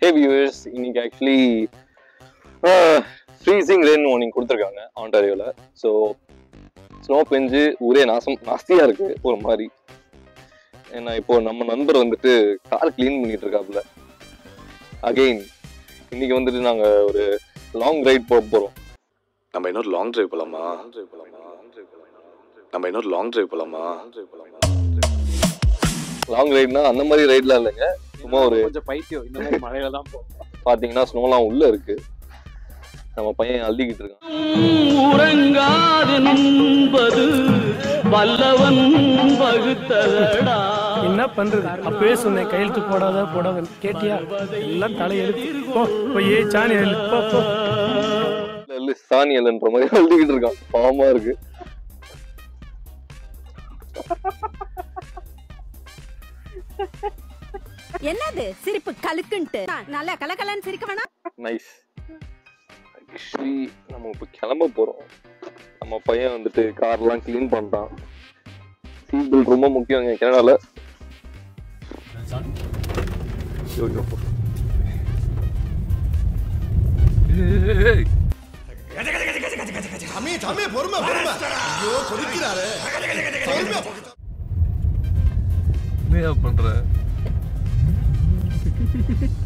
ஹே viewers இன்னைக்கு actually freezing rain warning கொடுத்துருக்காங்க ஆண்டாரியோவில் ஸோ ஸ்னோ பெஞ்சு ஊரே நாசம் நாஸ்தியாக இருக்கு ஒரு மாதிரி ஏன்னா இப்போ நம்ம நண்பர் வந்துட்டு கார் க்ளீன் பண்ணிட்டு இருக்காப்புல அகெயின் இன்னைக்கு வந்துட்டு நாங்கள் ஒரு லாங் ரைட் போக போகிறோம் நம்ம இன்னொரு லாங் டிரைவ் போலாமா நம்ம இன்னொரு லாங் டிரைவ் போலாமா லாங் ரைட்னா அந்த மாதிரி ரைட்லாம் இல்லைங்க சும்மா ஒரு கொஞ்சம் பைத்தியம் இந்த மாதிரி மழையில தான் போகும் பார்த்தீங்கன்னா ஸ்னோலாம் உள்ள இருக்கு நம்ம பையன் அள்ளிக்கிட்டு இருக்கான் உறங்காது நண்பது வல்லவன் வகுத்ததடா என்ன பண்றது அப்பவே சொன்னேன் கையெழுத்து போடாத போடாத கேட்டியா எல்லாம் தலையெழுத்து போ போய் சாணி எழு போ போ இல்ல சாணி இல்லைன்ற மாதிரி அள்ளிக்கிட்டு இருக்கான் பாவமா இருக்கு என்னது சிரிப்பு கலுக்குன்ட்டு நல்லா கலகலன்னு சிரிக்க வேணாம் நைஸ் ஆக்சுவலி நம்ம இப்போ கிளம்ப போறோம் நம்ம பையன் வந்துட்டு கார்லாம் க்ளீன் பண்ணிட்டான் சீட் பெல்ட் ரொம்ப முக்கியங்க கனடால சாமி சாமி பொறுமை பொறுமை ஐயோ கொதிக்கிறாரு பொறுமை என்னையா பண்ற